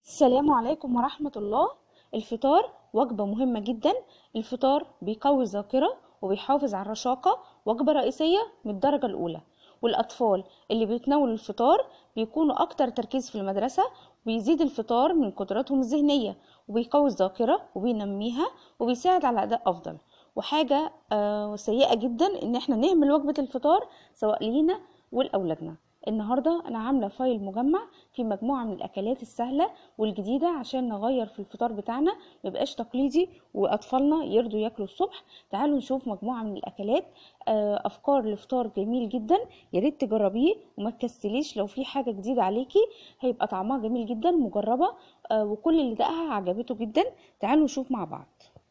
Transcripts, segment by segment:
السلام عليكم ورحمة الله الفطار وجبة مهمة جدا الفطار بيقوي الذاكرة وبيحافظ على الرشاقة وجبة رئيسية من الدرجة الأولى والأطفال اللي بيتناولوا الفطار بيكونوا أكتر تركيز في المدرسة وبيزيد الفطار من قدراتهم الذهنية وبيقوي الذاكرة وبينميها وبيساعد على أداء أفضل وحاجة آه، سيئة جدا إن احنا نهمل وجبة الفطار سواء لينا ولأولادنا النهارده انا عامله فايل مجمع في مجموعه من الاكلات السهله والجديده عشان نغير في الفطار بتاعنا ميبقاش تقليدي واطفالنا يرضوا ياكلوا الصبح تعالوا نشوف مجموعه من الاكلات آه، افكار لفطار جميل جدا يا ريت تجربيه وما تكسليش لو في حاجه جديده عليكي هيبقى طعمها جميل جدا مجربه آه، وكل اللي دقها عجبته جدا تعالوا نشوف مع بعض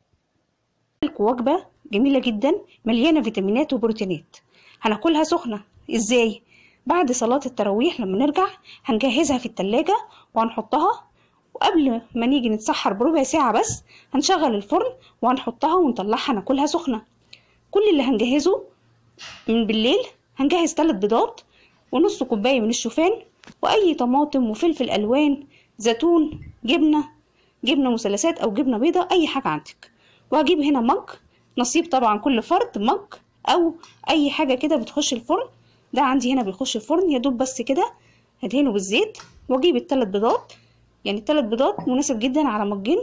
وجبه جميله جدا مليانه فيتامينات وبروتينات هناكلها سخنه ازاي بعد صلاة التراويح لما نرجع هنجهزها في التلاجة وهنحطها وقبل ما نيجي نتسحر بربع ساعة بس هنشغل الفرن وهنحطها ونطلعها ناكلها سخنة كل اللي هنجهزه من بالليل هنجهز ثلاث بيضات ونص كوباية من الشوفان وأي طماطم وفلفل ألوان زيتون جبنة جبنة مثلثات أو جبنة بيضة أي حاجة عندك وهجيب هنا مج نصيب طبعا كل فرد مج أو أي حاجة كده بتخش الفرن ده عندي هنا بيخش الفرن يا دوب بس كده هدهنه بالزيت واجيب الثلاث بيضات يعني الثلاث بيضات مناسب جدا على مجين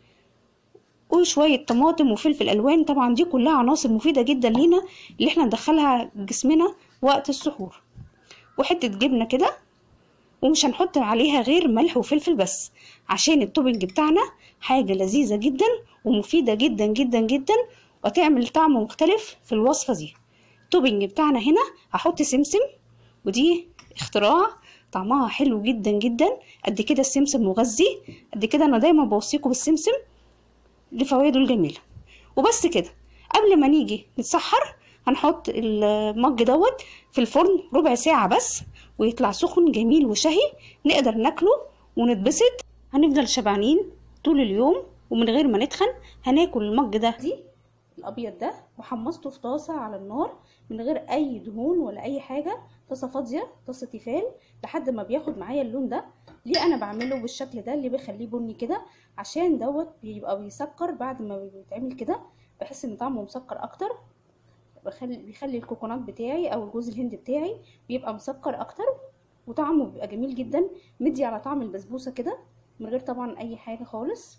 وشوية طماطم وفلفل ألوان طبعا دي كلها عناصر مفيدة جدا لينا اللي احنا ندخلها جسمنا وقت السحور وحتة جبنة كده ومش هنحط عليها غير ملح وفلفل بس عشان التوبنج بتاعنا حاجة لذيذة جدا ومفيدة جدا جدا جدا وتعمل طعم مختلف في الوصفة دي التوبنج بتاعنا هنا هحط سمسم ودي اختراع طعمها حلو جدا جدا قد كده السمسم مغذي قد كده انا دايما بوصيكم بالسمسم لفوائده الجميله وبس كده قبل ما نيجي نتسحر هنحط المج دوت في الفرن ربع ساعه بس ويطلع سخن جميل وشهي نقدر ناكله ونتبسط هنفضل شبعانين طول اليوم ومن غير ما نتخن هناكل المج ده دي الابيض ده وحمصته في طاسه على النار من غير اي دهون ولا اي حاجه طاسه فاضيه طاسه تيفال لحد ما بياخد معايا اللون ده ليه انا بعمله بالشكل ده اللي بيخليه بني كده عشان دوت بيبقى بيسكر بعد ما بيتعمل كده بحس ان طعمه مسكر اكتر بخلي بيخلي الكوكونات بتاعي او الجوز الهند بتاعي بيبقى مسكر اكتر وطعمه بيبقى جميل جدا مدي على طعم البسبوسه كده من غير طبعا اي حاجه خالص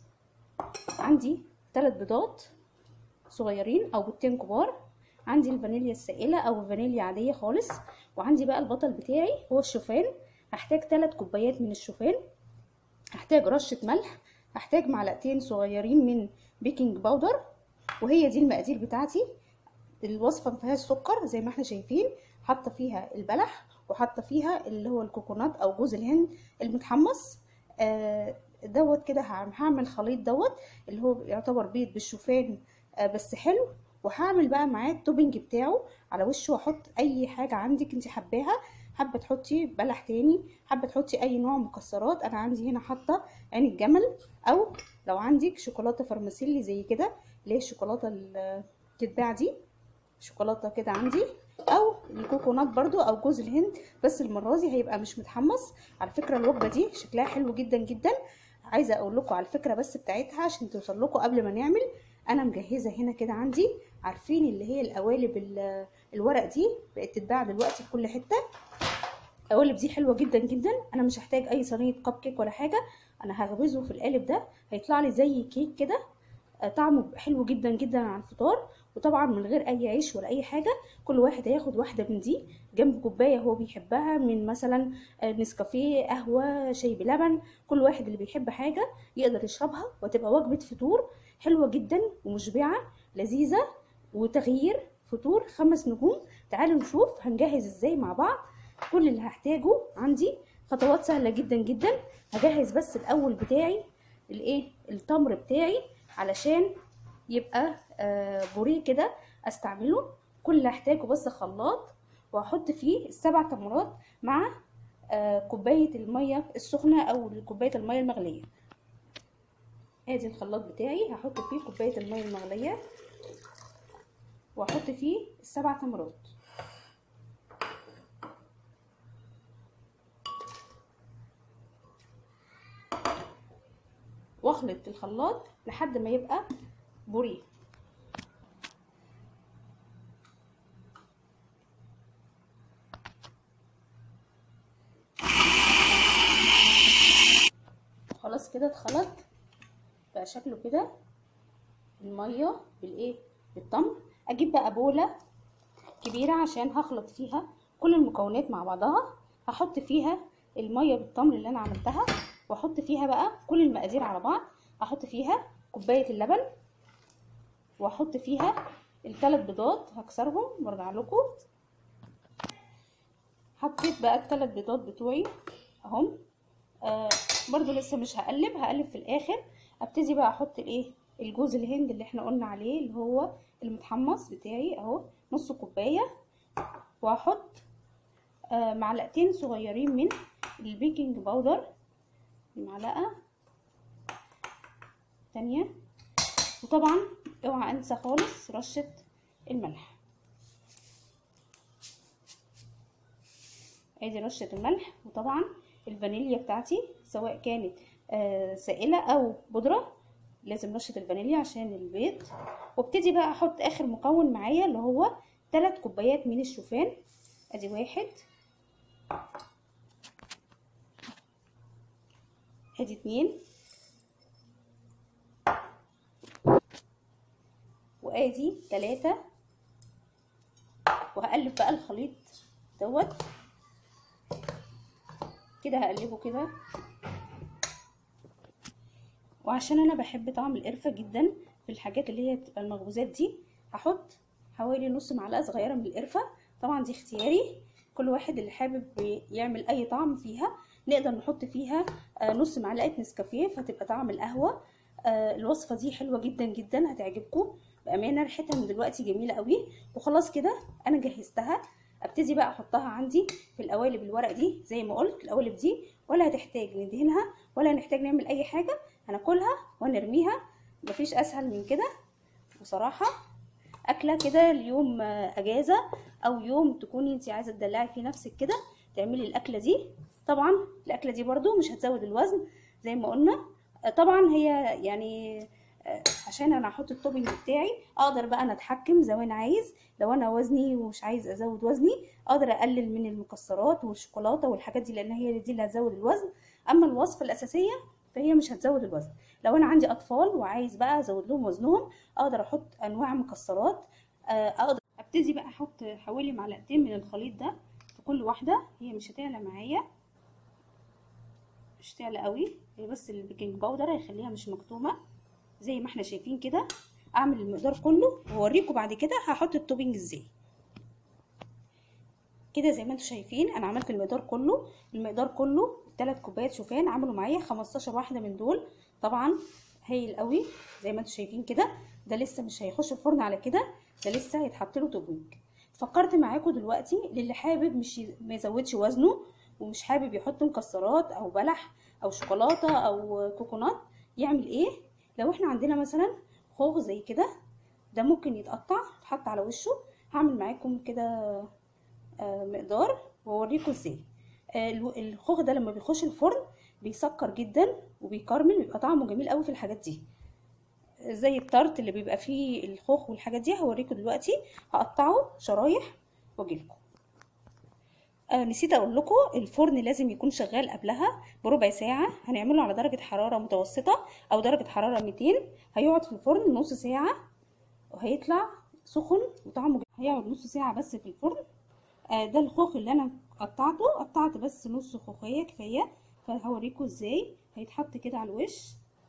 عندي ثلاث بيضات صغيرين او بيضتين كبار عندي الفانيليا السائله او فانيليا عاديه خالص وعندي بقى البطل بتاعي هو الشوفان هحتاج 3 كوبايات من الشوفان هحتاج رشه ملح هحتاج معلقتين صغيرين من بيكنج باودر وهي دي المقادير بتاعتي الوصفه ما فيهاش سكر زي ما احنا شايفين حاطه فيها البلح وحاطه فيها اللي هو الكوكونات او جوز الهند المتحمص آه دوت كده هعمل خليط دوت اللي هو يعتبر بيض بالشوفان آه بس حلو وهعمل بقى معاه التوبنج بتاعه على وشه واحط اي حاجه عندك انت حباها حابه تحطي بلح تاني حابه تحطي اي نوع مكسرات انا عندي هنا حاطه عين الجمل او لو عندك شوكولاته فرماسيلي زي كده اللي هي الشوكولاته اللي بتتباع دي شوكولاته كده عندي او الكوكونات برضو او جوز الهند بس المره دي هيبقى مش متحمص على فكره الوجبه دي شكلها حلو جدا جدا عايزه اقول لكم على الفكره بس بتاعتها عشان توصل لكم قبل ما نعمل انا مجهزه هنا كده عندي عارفين اللي هي القوالب الورق دي بقت تتباع دلوقتي في كل حته القوالب دي حلوه جدا جدا انا مش هحتاج اي صينيه كب كيك ولا حاجه انا هخبزه في القالب ده هيطلع لي زي كيك كده طعمه حلو جدا جدا على الفطار وطبعا من غير اي عيش ولا اي حاجه كل واحد هياخد واحده من دي جنب كوبايه هو بيحبها من مثلا نسكافيه قهوه شاي بلبن كل واحد اللي بيحب حاجه يقدر يشربها وتبقى وجبه فطور حلوه جدا ومشبعه لذيذه وتغيير فطور خمس نجوم تعالوا نشوف هنجهز ازاي مع بعض كل اللي هحتاجه عندي خطوات سهله جدا جدا هجهز بس الاول بتاعي الايه التمر بتاعي علشان يبقى آه بوريه كده استعمله كل اللي هحتاجه بس خلاط وهحط فيه السبع تمرات مع آه كوبايه الميه السخنه او كوبايه الميه المغليه ادي الخلاط بتاعي هحط فيه كوبايه الميه المغليه واحط فيه السبع تمرات واخلط الخلاط لحد ما يبقى بوريه خلاص كده اتخلط بقى شكله كده الميه بالايه بالتمر اجيب بقى بوله كبيره عشان هخلط فيها كل المكونات مع بعضها هحط فيها الميه بالتمر اللي انا عملتها واحط فيها بقى كل المقادير على بعض احط فيها كوبايه اللبن واحط فيها الثلاث بيضات هكسرهم وارجع لكم حطيت بقى الثلاث بيضات بتوعي اهم آه برضو لسه مش هقلب هقلب في الاخر ابتدي بقى احط الايه الجوز الهند اللي احنا قلنا عليه اللي هو المتحمص بتاعي اهو نص كوبايه واحط آه معلقتين صغيرين من البيكنج باودر معلقه تانية وطبعا اوعى انسى خالص رشه الملح ادي رشه الملح وطبعا الفانيليا بتاعتي سواء كانت آه سائله او بودره لازم رشه الفانيليا عشان البيض وابتدي بقى احط اخر مكون معايا اللي هو 3 كوبايات من الشوفان ادي واحد ادي اتنين وادي تلاتة وهقلب بقى الخليط دوت كده هقلبه كده وعشان انا بحب طعم القرفه جدا في الحاجات اللي هي بتبقى المخبوزات دي هحط حوالي نص معلقه صغيره من القرفه طبعا دي اختياري كل واحد اللي حابب يعمل اي طعم فيها نقدر نحط فيها نص معلقه نسكافيه فتبقى طعم القهوه الوصفه دي حلوه جدا جدا هتعجبكم بامانه ريحتها من دلوقتي جميله قوي وخلاص كده انا جهزتها ابتدي بقى احطها عندي في القوالب الورق دي زي ما قلت القوالب دي ولا هتحتاج ندهنها ولا هنحتاج نعمل اي حاجه هناكلها ونرميها مفيش اسهل من كده بصراحه اكله كده اليوم اجازه او يوم تكوني انت عايزه تدلعي فيه نفسك كده تعملي الاكله دي طبعا الاكله دي برده مش هتزود الوزن زي ما قلنا طبعا هي يعني عشان انا احط التوبينج بتاعي اقدر بقى انا اتحكم زي ما انا عايز لو انا وزني ومش عايز ازود وزني اقدر اقلل من المكسرات والشوكولاته والحاجات دي لان هي دي اللي هتزود الوزن اما الوصفه الاساسيه فهي مش هتزود الوزن لو انا عندي اطفال وعايز بقى ازود لهم وزنهم اقدر احط انواع مكسرات اقدر ابتدي بقى احط حوالي معلقتين من الخليط ده في كل واحده هي مش هتعلى معايا مش هتعلى قوي هي بس البيكنج باودر هيخليها مش مكتومه زي ما احنا شايفين كده اعمل المقدار كله واوريكم بعد كده هحط التوبينج ازاي كده زي ما انتم شايفين انا عملت المقدار كله المقدار كله 3 كوبايات شوفان عملوا معايا 15 واحده من دول طبعا هايل قوي زي ما انتم شايفين كده ده لسه مش هيخش الفرن على كده ده لسه هيتحط له توبينج فكرت معاكم دلوقتي للي حابب مش ما يزودش وزنه ومش حابب يحط مكسرات او بلح او شوكولاته او كوكونات يعمل ايه لو احنا عندنا مثلا خوخ زي كده ده ممكن يتقطع يتحط على وشه هعمل معاكم كده مقدار واوريكم ازاي الخوخ ده لما بيخش الفرن بيسكر جدا وبيكرمل بيبقى طعمه جميل قوي في الحاجات دي زي التارت اللي بيبقى فيه الخوخ والحاجات دي هوريكم دلوقتي هقطعه شرايح واجيلكم آه نسيت اقول لكم الفرن لازم يكون شغال قبلها بربع ساعه هنعمله على درجه حراره متوسطه او درجه حراره 200 هيقعد في الفرن نص ساعه وهيطلع سخن وطعمه هيقعد نص ساعه بس في الفرن آه ده الخوخ اللي انا قطعته قطعت بس نص خوخيه كفايه فهوريكم ازاي هيتحط كده على الوش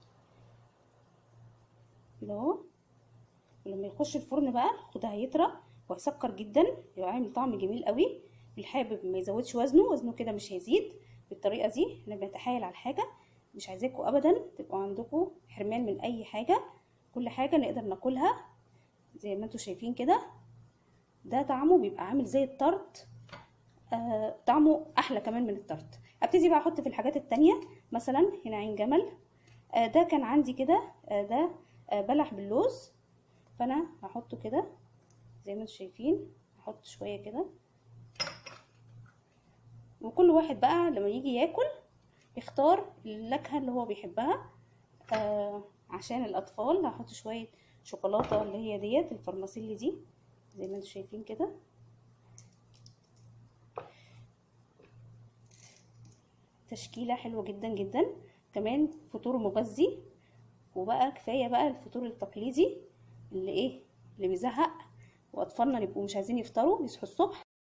كده اهو ولما يخش الفرن بقى ده هيطرى وهيسكر جدا يبقى عامل طعم جميل قوي الحابب ما يزودش وزنه وزنه كده مش هيزيد بالطريقه دي احنا بنتحايل على الحاجه مش عايزاكم ابدا تبقوا عندكم حرمان من اي حاجه كل حاجه نقدر ناكلها زي ما انتم شايفين كده ده طعمه بيبقى عامل زي الطرت آه طعمه احلى كمان من الطرت ابتدي بقى احط في الحاجات التانية مثلا هنا عين جمل آه ده كان عندي كده آه ده آه بلح باللوز فانا هحطه كده زي ما انتم شايفين هحط شويه كده وكل واحد بقى لما يجي ياكل يختار النكهه اللي هو بيحبها آه عشان الاطفال هحط شويه شوكولاته اللي هي ديت الفرماسيلي دي زي ما انتم شايفين كده تشكيله حلوه جدا جدا كمان فطور مغذي وبقى كفايه بقى الفطور التقليدي اللي ايه اللي بيزهق واطفالنا يبقوا مش عايزين يفطروا يصحوا الصبح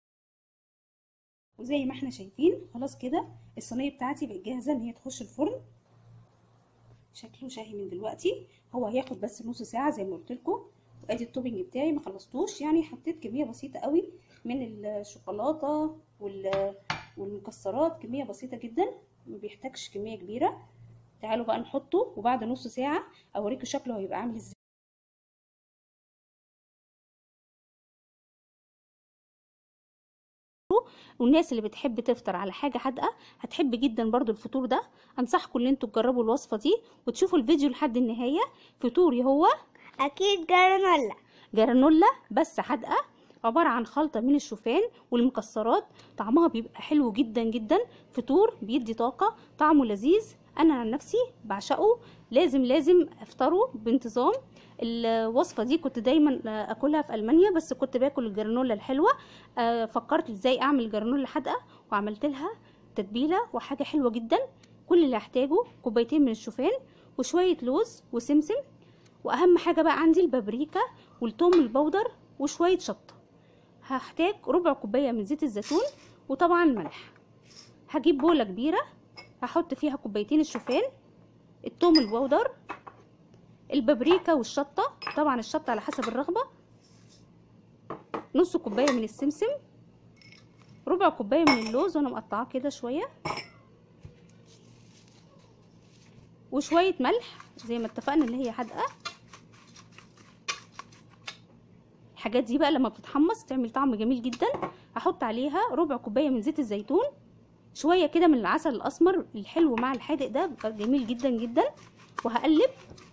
وزي ما احنا شايفين خلاص كده الصينيه بتاعتي بقت جاهزه ان هي تخش الفرن شكله شهي من دلوقتي هو هياخد بس نص ساعه زي ما قلت لكم وادي التوبنج بتاعي ما خلصتوش يعني حطيت كميه بسيطه قوي من الشوكولاته وال والمكسرات كميه بسيطه جدا ما بيحتاجش كميه كبيره تعالوا بقى نحطه وبعد نص ساعه اوريكم شكله هيبقى عامل ازاي والناس اللي بتحب تفطر على حاجه حادقه هتحب جدا برضو الفطور ده انصحكم ان انتوا تجربوا الوصفه دي وتشوفوا الفيديو لحد النهايه فطوري هو اكيد جرانولا جرانولا بس حادقه عباره عن خلطه من الشوفان والمكسرات طعمها بيبقى حلو جدا جدا فطور بيدي طاقه طعمه لذيذ انا عن نفسي بعشقه لازم لازم افطره بانتظام الوصفه دي كنت دايما اكلها في المانيا بس كنت باكل الجرانولا الحلوه فكرت ازاي اعمل جرانولا حادقه وعملت لها تتبيله وحاجه حلوه جدا كل اللي هحتاجه كوبايتين من الشوفان وشويه لوز وسمسم واهم حاجه بقى عندي البابريكا والثوم البودر وشويه شطه هحتاج ربع كوبايه من زيت الزيتون وطبعا ملح هجيب بوله كبيره هحط فيها كوبايتين الشوفان الثوم البودر البابريكا والشطه طبعا الشطه على حسب الرغبه نص كوبايه من السمسم ربع كوبايه من اللوز وانا مقطعاه كده شويه وشويه ملح زي ما اتفقنا اللي هي حادقه الحاجات دي بقى لما بتتحمص تعمل طعم جميل جدا هحط عليها ربع كوبايه من زيت الزيتون شويه كده من العسل الاسمر الحلو مع الحادق ده بيبقى جميل جدا جدا وهقلب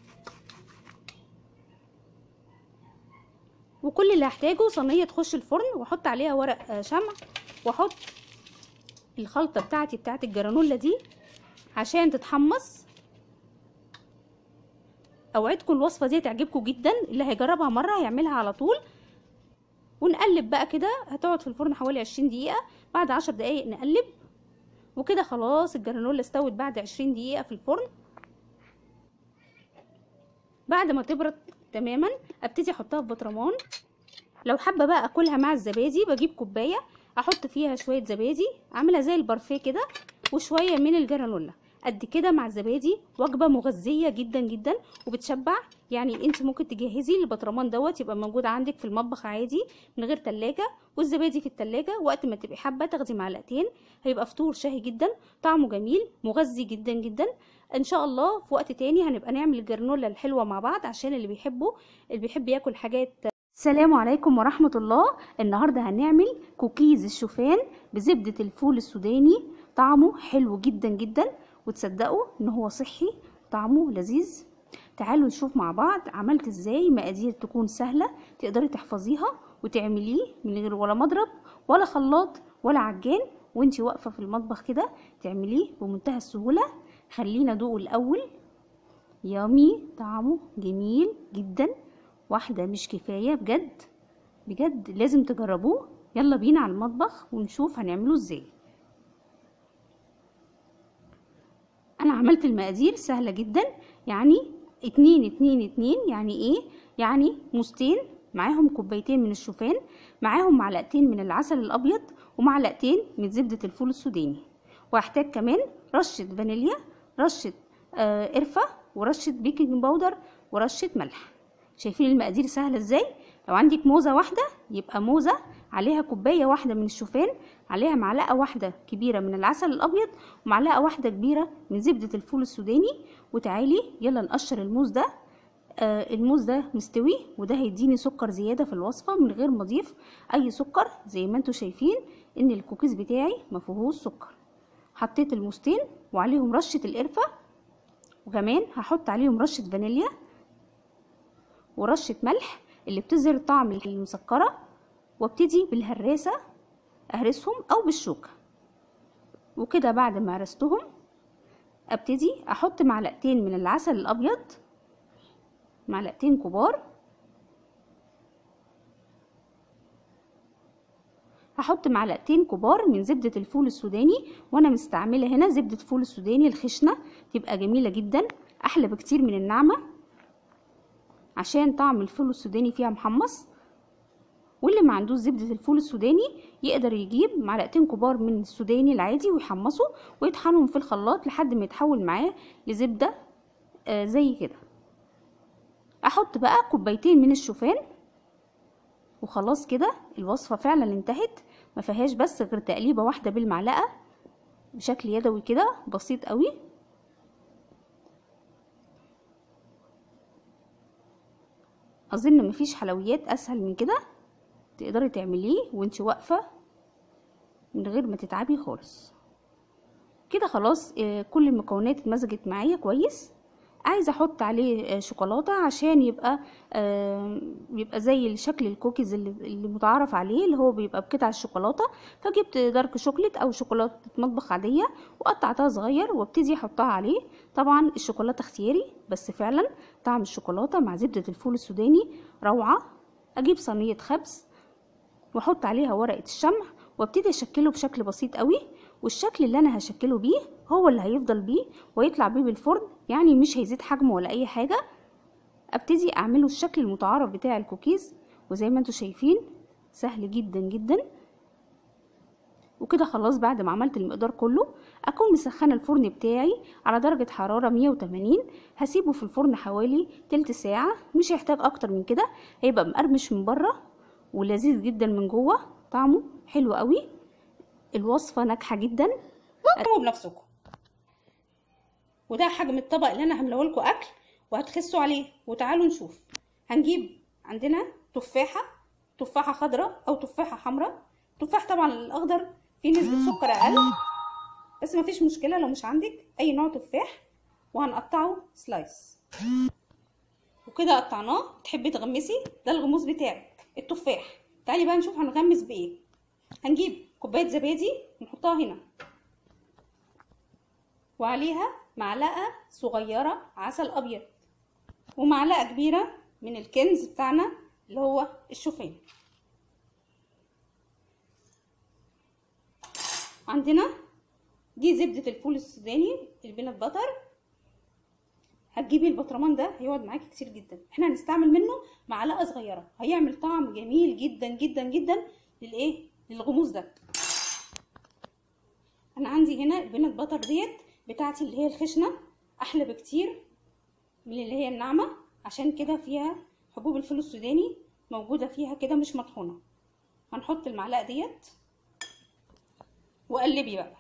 وكل اللي هحتاجه صينيه تخش الفرن واحط عليها ورق شمع واحط الخلطه بتاعتي بتاعت الجرانولا دي عشان تتحمص اوعدكم الوصفه دي تعجبكم جدا اللي هيجربها مره هيعملها على طول ونقلب بقى كده هتقعد في الفرن حوالي 20 دقيقه بعد 10 دقايق نقلب وكده خلاص الجرانولا استوت بعد 20 دقيقه في الفرن بعد ما تبرد تماما ابتدي احطها في بطرمان لو حابه بقى اكلها مع الزبادي بجيب كوبايه احط فيها شويه زبادي اعملها زي البارفيه كده وشويه من الجرانولا قد كده مع الزبادي وجبه مغذيه جدا جدا وبتشبع يعني انت ممكن تجهزي البطرمان دوت يبقى موجود عندك في المطبخ عادي من غير تلاجة والزبادي في التلاجة وقت ما تبقي حابه تاخدي معلقتين هيبقى فطور شهي جدا طعمه جميل مغذي جدا جدا ان شاء الله في وقت تاني هنبقى نعمل الجرنولا الحلوه مع بعض عشان اللي بيحبوا اللي بيحب ياكل حاجات السلام عليكم ورحمة الله النهاردة هنعمل كوكيز الشوفان بزبدة الفول السوداني طعمه حلو جدا جدا وتصدقوا ان هو صحي طعمه لذيذ تعالوا نشوف مع بعض عملت ازاي مقادير تكون سهلة تقدري تحفظيها وتعمليه من غير ولا مضرب ولا خلاط ولا عجان وانتي واقفة في المطبخ كده تعمليه بمنتهى السهولة خلينا ادوقه الاول يامي طعمه جميل جدا واحدة مش كفاية بجد بجد لازم تجربوه يلا بينا على المطبخ ونشوف هنعمله ازاي انا عملت المقادير سهلة جدا يعني اتنين اتنين اتنين يعني ايه يعني موزتين معاهم كوبايتين من الشوفان معاهم معلقتين من العسل الابيض ومعلقتين من زبدة الفول السوداني وهحتاج كمان رشة فانيليا رشة آه قرفة ورشة بيكنج باودر ورشة ملح شايفين المقادير سهلة ازاي لو عندك موزة واحدة يبقى موزة عليها كوباية واحدة من الشوفان عليها معلقة واحدة كبيرة من العسل الأبيض ومعلقة واحدة كبيرة من زبدة الفول السوداني وتعالي يلا نقشر الموز ده آه الموز ده مستوي وده هيديني سكر زيادة في الوصفة من غير ما اضيف اي سكر زي ما انتوا شايفين ان الكوكيز بتاعي مفيهوش سكر حطيت الموزتين وعليهم رشة القرفة وكمان هحط عليهم رشة فانيليا ورشة ملح اللي بتظهر طعم المسكرة وابتدي بالهراسة اهرسهم او بالشوكة وكده بعد ما هرستهم ابتدي احط معلقتين من العسل الابيض معلقتين كبار هحط معلقتين كبار من زبدة الفول السوداني وانا مستعملة هنا زبدة فول السوداني الخشنة تبقى جميلة جدا احلى بكتير من الناعمة عشان طعم الفول السوداني فيها محمص واللي ما عندوش زبدة الفول السوداني يقدر يجيب معلقتين كبار من السوداني العادي ويحمصه ويطحنهم في الخلاط لحد ما يتحول معاه لزبدة آه زي كده احط بقى كوبايتين من الشوفان وخلاص كده الوصفة فعلا انتهت ما فيهاش بس غير تقليبة واحدة بالمعلقة بشكل يدوي كده بسيط قوي اظن مفيش حلويات اسهل من كده تقدري تعمليه وانت واقفة من غير ما تتعبي خالص كده خلاص كل المكونات اتمزجت معايا كويس عايزه احط عليه شوكولاته عشان يبقى يبقى زي شكل الكوكيز اللي, اللي متعارف عليه اللي هو بيبقى بقطع الشوكولاته فجبت دارك شوكليت او شوكولاته مطبخ عاديه وقطعتها صغير وابتدي احطها عليه طبعا الشوكولاته اختياري بس فعلا طعم الشوكولاته مع زبده الفول السوداني روعه اجيب صينيه خبز واحط عليها ورقه الشمع وابتدي اشكله بشكل بسيط قوي والشكل اللي انا هشكله بيه هو اللي هيفضل بيه ويطلع بيه بالفرن يعني مش هيزيد حجمه ولا اي حاجه ابتدي اعمله الشكل المتعارف بتاع الكوكيز وزي ما انتم شايفين سهل جدا جدا وكده خلاص بعد ما عملت المقدار كله اكون مسخنه الفرن بتاعي على درجه حراره 180 هسيبه في الفرن حوالي تلت ساعه مش هيحتاج اكتر من كده هيبقى مقرمش من بره ولذيذ جدا من جوه طعمه حلو قوي الوصفه ناجحه جدا قوموا بنفسكم وده حجم الطبق اللي انا عامله لكم اكل وهتخسوا عليه وتعالوا نشوف هنجيب عندنا تفاحه تفاحه خضراء او تفاحه حمراء تفاح طبعا الاخضر فيه نسبه سكر اقل بس مفيش مشكله لو مش عندك اي نوع تفاح وهنقطعه سلايس وكده قطعناه تحبي تغمسي ده الغموس بتاعك التفاح تعالي بقى نشوف هنغمس بايه هنجيب كوبايه زبادي ونحطها هنا وعليها معلقه صغيره عسل ابيض ومعلقه كبيره من الكنز بتاعنا اللي هو الشوفان عندنا دي زبده الفول السوداني البينات باتر هتجيبي البطرمان ده هيقعد معاكي كتير جدا احنا هنستعمل منه معلقه صغيره هيعمل طعم جميل جدا جدا جدا للايه للغموس ده انا عندي هنا البينات باتر ديت بتاعتي اللي هي الخشنه احلى بكتير من اللي هي الناعمه عشان كده فيها حبوب الفول السوداني موجوده فيها كده مش مطحونه هنحط المعلقه ديت وقلبي بقى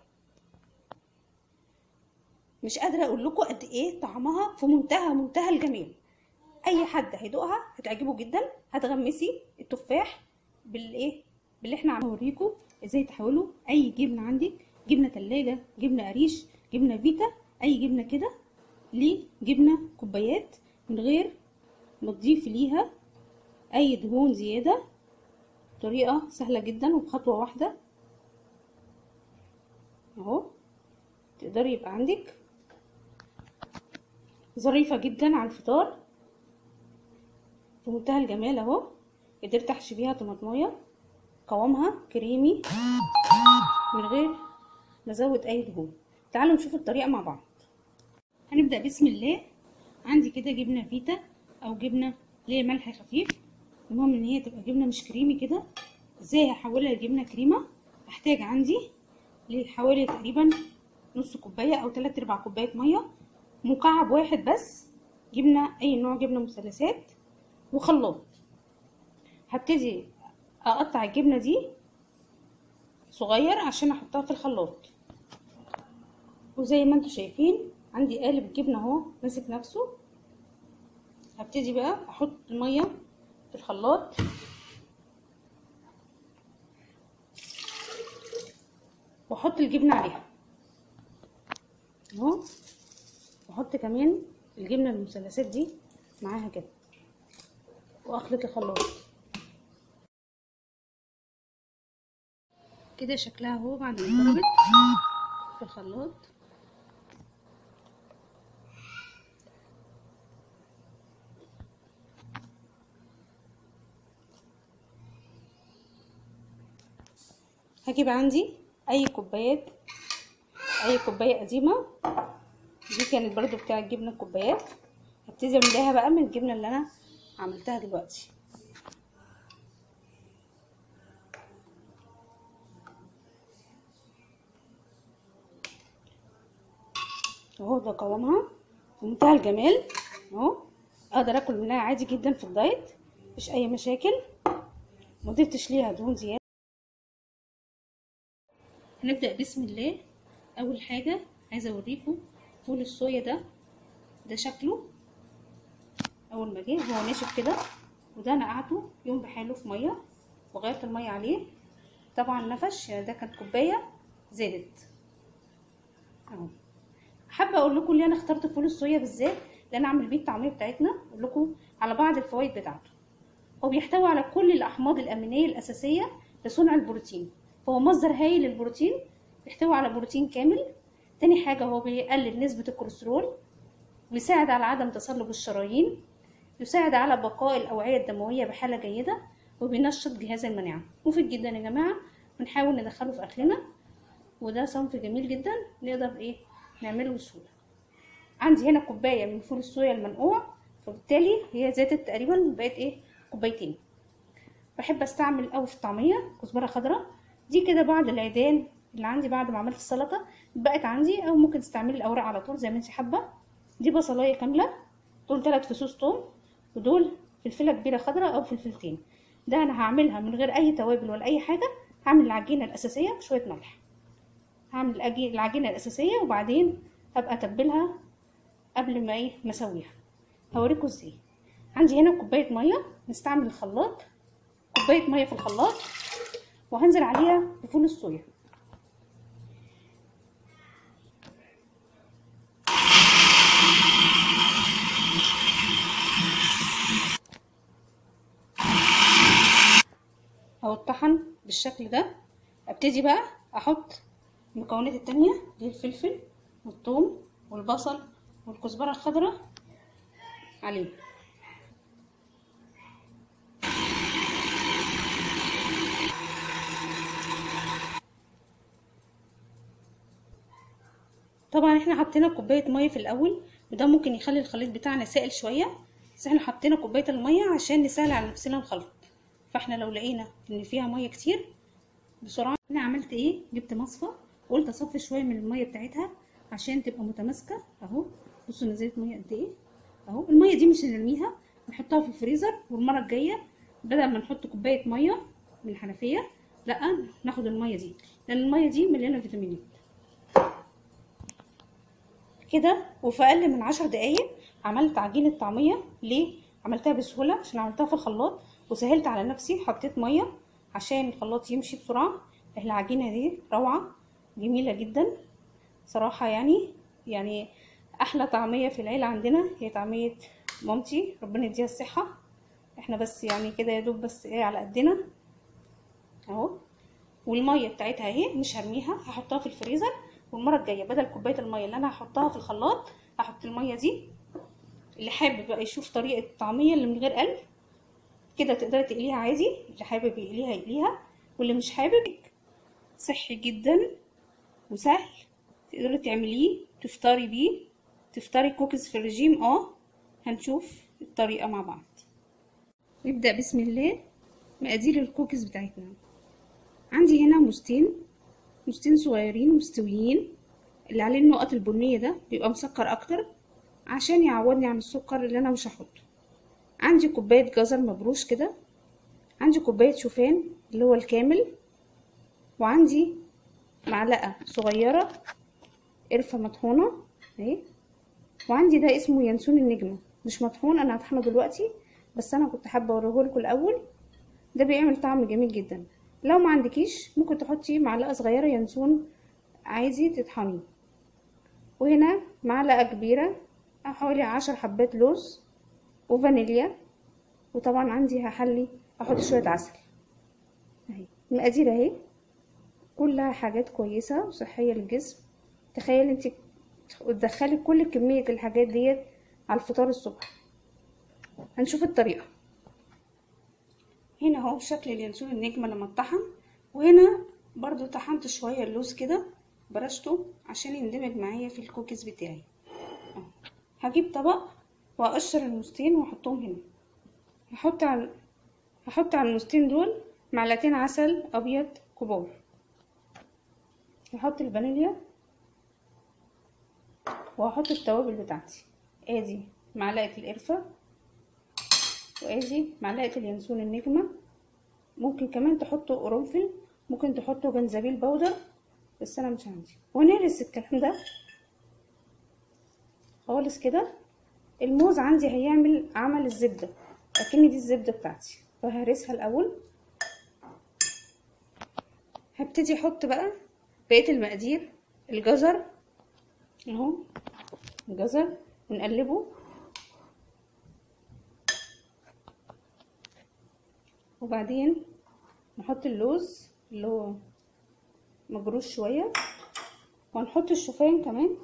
مش قادره اقول لكم قد ايه طعمها في منتهى منتهى الجمال اي حد هيدوقها هتعجبه جدا هتغمسي التفاح بالايه باللي احنا عم اوريكم ازاي تحولوا اي جبنه عندك جبنه تلاجة جبنه قريش جبنه فيتا اي جبنه كده لجبنه كوبايات من غير ما تضيفي ليها اي دهون زياده طريقه سهله جدا وبخطوه واحده اهو تقدري يبقى عندك ظريفة جدا على الفطار في منتهى الجمال اهو قدرت احشي بيها طماطمايه قوامها كريمي من غير ما ازود اي دهون تعالوا نشوف الطريقه مع بعض هنبدا بسم الله عندي كده جبنه فيتا او جبنه ليه ملح خفيف المهم ان هي تبقى جبنه مش كريمي كده ازاي هحولها لجبنه كريمه هحتاج عندي حوالي تقريبا نص كوبايه او تلات ارباع كوبايه ميه مكعب واحد بس جبنه اي نوع جبنه مثلثات وخلاط هبتدي اقطع الجبنه دي صغير عشان احطها في الخلاط وزي ما انتم شايفين عندي قالب الجبنه اهو ماسك نفسه هبتدي بقى احط الميه في الخلاط واحط الجبنه عليها اهو واحط كمان الجبنه المثلثات دي معاها كده واخلط الخلاط كده شكلها اهو بعد ما اتضربت في الخلاط هجيب عندي اي كوبايات اي كوبايه قديمه دي كانت برضو بتاع الجبنه الكوبايات هبتدي املاها بقى من الجبنه اللي انا عملتها دلوقتي اهو ده قوامها في منتهى الجمال اهو اقدر اكل منها عادي جدا في الدايت مفيش اي مشاكل ما ضفتش ليها دهون زياده هنبدا بسم الله اول حاجه عايزه اوريكم فول الصويا ده ده شكله اول ما جه هو ناشف كده وده نقعته يوم بحاله في ميه وغيرت الميه عليه طبعا نفش يعني ده كانت كوبايه زادت اهو حابه اقول لكم ليه انا اخترت فول الصويا بالذات لان اعمل بيه الطعميه بتاعتنا اقول لكم على بعض الفوائد بتاعته هو بيحتوي على كل الاحماض الامينيه الاساسيه لصنع البروتين فهو مصدر هايل للبروتين بيحتوي على بروتين كامل تاني حاجه هو بيقلل نسبه الكوليسترول بيساعد على عدم تصلب الشرايين يساعد على بقاء الاوعيه الدمويه بحاله جيده وبينشط جهاز المناعه مفيد جدا يا جماعه بنحاول ندخله في اكلنا وده صنف جميل جدا نقدر ايه نعمله بسهوله عندي هنا كوبايه من فول الصويا المنقوع فبالتالي هي زادت تقريبا بقت ايه كوبايتين بحب استعمل قوي في الطعميه كزبره خضراء دي كده بعد العيدان اللي عندي بعد ما عملت السلطه بقت عندي او ممكن تستعملي الاوراق على طول زي ما انت حابه دي بصلايه كامله دول ثلاث فصوص توم ودول فلفله كبيره خضراء او فلفلتين ده انا هعملها من غير اي توابل ولا اي حاجه هعمل العجينه الاساسيه بشويه ملح هعمل العجينه الاساسيه وبعدين هبقى اتبلها قبل ما ايه ما اسويها هوريكم ازاي عندي هنا كوبايه ميه نستعمل الخلاط كوبايه ميه في الخلاط وهنزل عليها بفول الصويا اهو الطحن بالشكل ده ابتدي بقى احط المكونات التانية دي الفلفل والثوم والبصل والكزبرة الخضراء عليه طبعا احنا حطينا كوبايه ميه في الاول وده ممكن يخلي الخليط بتاعنا سائل شويه بس احنا حطينا كوبايه الميه عشان نسهل على نفسنا الخلط فاحنا لو لقينا ان فيها ميه كتير بسرعه انا عملت ايه جبت مصفى وقلت اصفي شويه من الميه بتاعتها عشان تبقى متماسكه اهو بصوا نزلت ميه قد ايه اهو الميه دي مش هنرميها نحطها في الفريزر والمره الجايه بدل ما نحط كوبايه ميه من الحنفيه لا ناخد الميه دي لان الميه دي مليانه فيتامينات كده وفي اقل من عشر دقايق عملت عجينه طعميه ليه عملتها بسهوله عشان عملتها في الخلاط وسهلت على نفسي حطيت ميه عشان الخلاط يمشي بسرعه العجينه دي روعه جميله جدا صراحه يعني يعني احلى طعميه في العيله عندنا هي طعميه مامتي ربنا يديها الصحه احنا بس يعني كده يا دوب بس ايه على قدنا اهو والميه بتاعتها اهي مش هرميها هحطها في الفريزر والمره الجايه بدل كوبايه الميه اللي انا هحطها في الخلاط هحط الميه دي اللي حابب بقى يشوف طريقه الطعميه اللي من غير قلب كده تقدري تقليها عادي اللي حابب يقليها يقليها واللي مش حابب صحي جدا وسهل تقدري تعمليه تفطري بيه تفطري كوكيز في الرجيم اه هنشوف الطريقه مع بعض نبدا بسم الله مقادير الكوكيز بتاعتنا عندي هنا موزتين موزتين صغيرين مستويين اللي عليه النقط البنيه ده بيبقى مسكر اكتر عشان يعوضني عن السكر اللي انا مش هحطه عندي كوبايه جزر مبروش كده عندي كوبايه شوفان اللي هو الكامل وعندي معلقه صغيره قرفه مطحونه اهي وعندي ده اسمه ينسون النجمه مش مطحون انا هطحنه دلوقتي بس انا كنت حابه اوريهولكوا الاول ده بيعمل طعم جميل جدا لو ما عندكيش ممكن تحطي معلقه صغيره ينسون عايزي تطحنيه وهنا معلقه كبيره حوالي عشر حبات لوز وفانيليا وطبعا عندي هحلي احط شويه عسل اهي المقادير اهي كلها حاجات كويسه وصحيه للجسم تخيل انت تدخلي كل كميه الحاجات ديت على الفطار الصبح هنشوف الطريقه هنا اهو شكل اليانسون النجمه لما اتطحن وهنا برضو طحنت شوية اللوز كده برشته عشان يندمج معايا في الكوكيز بتاعي أهو. هجيب طبق واقشر الموزتين واحطهم هنا هحط على هحط على الموزتين دول معلقتين عسل ابيض كبار هحط الفانيليا وهحط التوابل بتاعتي ادي معلقه القرفه وادي معلقه اليانسون النجمه ممكن كمان تحطوا قرنفل ممكن تحطوا جنزبيل بودر بس انا مش عندي ونرس الكلام ده خالص كده الموز عندي هيعمل عمل الزبده اكن دي الزبده بتاعتي فهرسها الاول هبتدي احط بقى بقيه المقادير الجزر اهو الجزر ونقلبه وبعدين نحط اللوز اللي هو مجروش شويه وهنحط الشوفان كمان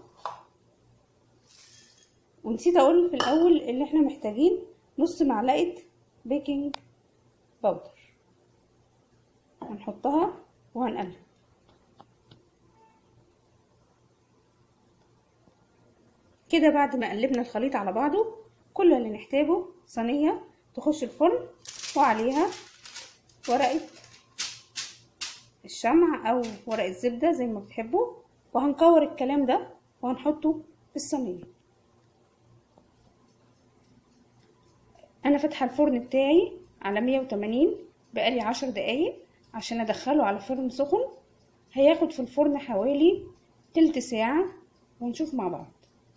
ونسيت اقول في الاول ان احنا محتاجين نص معلقه بيكنج باودر هنحطها وهنقلب كده بعد ما قلبنا الخليط على بعضه كل اللي نحتاجه صينيه تخش الفرن وعليها ورقه الشمع او ورق الزبده زي ما بتحبوا وهنكور الكلام ده وهنحطه في الصينيه انا فاتحه الفرن بتاعي على 180 بقالي عشر دقايق عشان ادخله على فرن سخن هياخد في الفرن حوالي تلت ساعة ونشوف مع بعض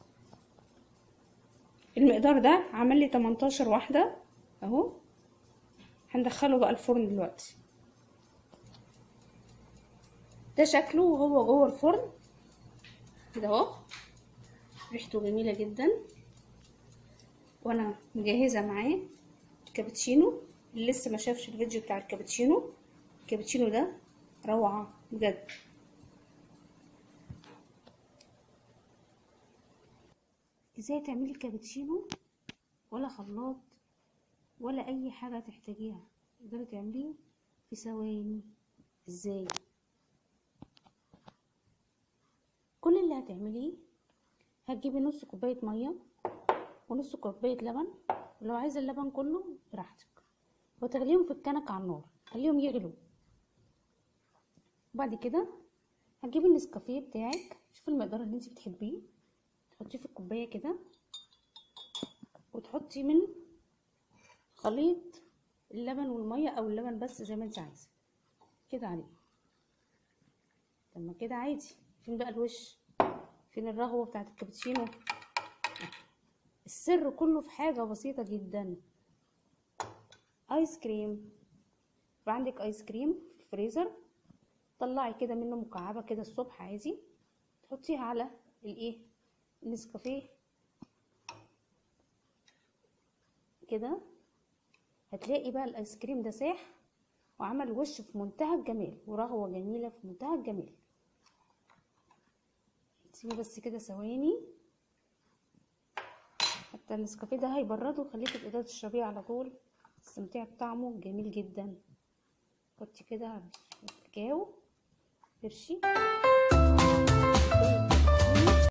المقدار ده عمل لي 18 واحدة اهو هندخله بقى الفرن دلوقتي ده شكله وهو جوه الفرن كده اهو ريحته جميلة جدا وانا مجهزة معاه الكابتشينو اللي لسه ما شافش الفيديو بتاع الكابتشينو الكابتشينو ده روعة بجد ازاي تعملي الكابتشينو ولا خلاط ولا اي حاجة تحتاجيها تقدري تعمليه في ثواني ازاي كل اللي هتعمليه هتجيبي نص كوباية مية ونص كوباية لبن ولو عايزة اللبن كله براحتك وتغليهم في الكنك على النار خليهم يغلوا بعد كده هتجيبي النسكافيه بتاعك شوفي المقدار اللي انت بتحبيه تحطيه في الكوبايه كده وتحطي من خليط اللبن والميه او اللبن بس زي ما انت عايزه كده عليه لما كده عادي فين بقى الوش فين الرغوه بتاعت الكابتشينو السر كله في حاجه بسيطه جدا ايس كريم يبقى عندك ايس كريم في الفريزر طلعي كده منه مكعبه كده الصبح عادي تحطيها على الايه النسكافيه كده هتلاقي بقى الايس كريم ده ساح وعمل وش في منتهى الجمال ورغوه جميله في منتهى الجمال سيبي بس كده ثواني حتى النسكافيه ده هيبرده وخليكي تقدري تشربيه على طول تستمتعي بطعمه جميل جدا حطي كده على الكاكاو فرشي